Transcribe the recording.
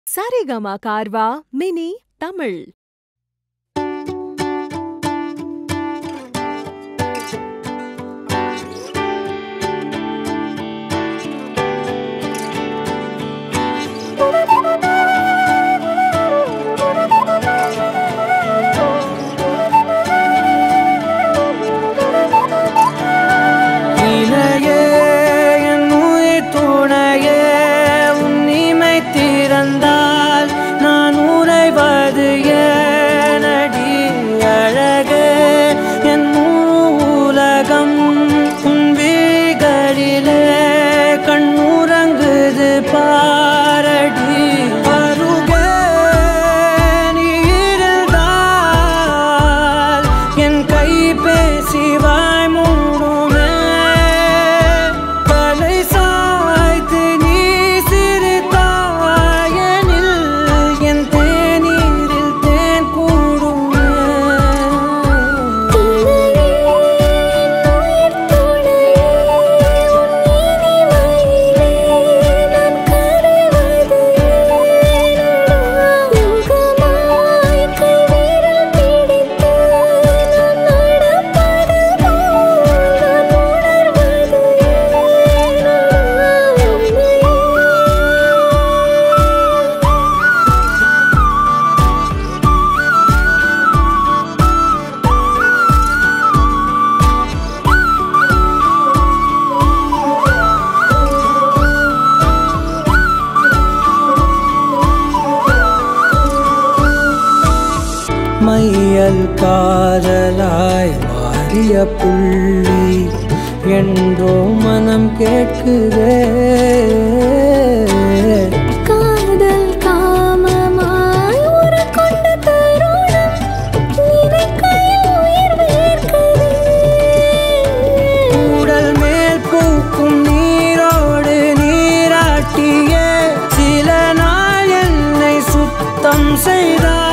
Saregama Carvaan mini Tamil இணையே என் உயிர் துணையே உன் இமை திறந்தால் நான் உறைவது ஏனடி அழகே என் உலகம் உன் விழிகளிலே கண்ணுறங்குது பாரடி அருகே நீ இருந்தால் என் கை பேசி வாய் மூடுமே தலை சாய்த்து நீ சிரித்தாயனில் என் தேநீரில் தேன் கூடுமே மையல் காதலாய் மாறிய புள்ளி என்றோ மனம் கேட்குதே காதல் காமமாய் உருக்கொண்ட தருணம் நினைக்கையில் உயிர் வேர்க்குதே உடல் மேல் பூக்கும் நீரோடு நீராட்டிய சில நாள் என்னை சுத்தம் செய்தாய்